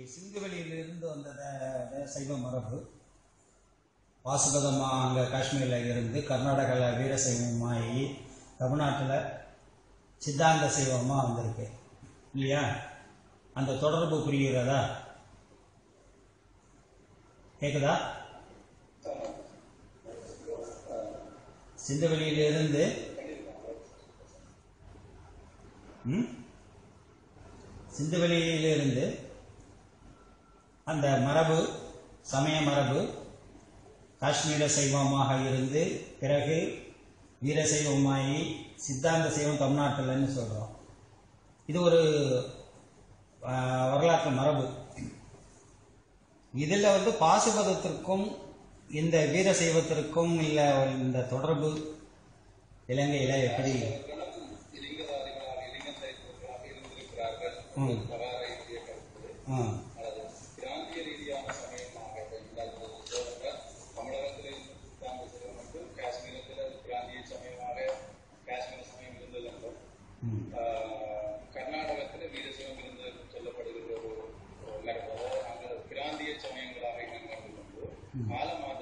சிந்துவெளியிலிருந்து வந்த த- த- சைவ மரபு வாசுபதமாக அங்கே காஷ்மீரில் இருந்து கர்நாடகாவில் வீரசைவமாகி தமிழ்நாட்டில் சித்தாந்த சைவமாக வந்திருக்கு இல்லையா அந்த தொடர்பு புரிகிறதா கேட்குதா சிந்துவெளியிலிருந்து ம் சிந்துவெளியிலிருந்து அந்த மரபு சமய மரபு காஷ்மீர சைவமாக இருந்து பிறகு வீரசைவமாகி சித்தாந்த சைவம் தமிழ்நாட்டில்னு சொல்கிறோம் இது ஒரு ஆஹ், வரலாற்று மரபு இதில் வந்து பாசுபதத்திற்கும் இந்த வீரசைவத்திற்கும் இல்லை இந்த தொடர்பு இலங்கையில் எப்படி லிங்கதாரிகளாக லிங்க சைவர்களாக இருந்திருக்கிறார்கள் ம். பிரகார இந்திய கருத்து ஆ அல்லது பிராந்திய ரீதியான சமயமாக இல்லாத சோழர்கள் தமிழகத்தில் இருந்து சித்தாந்த சைவம் வந்து காஷ்மீரத்தில் அது பிராந்திய சமயமாக காஷ்மீர சமயம் இருந்தது என்றும் ம் ஆஹ், கர்நாடகத்தில் வீரசைவம் இருந்தது என்று சொல்லப்படுகிற ஒரு ஒரு மரபு அதாவது அங்கே பிராந்திய சமயங்களாக இனங்கள் கொண்டு கால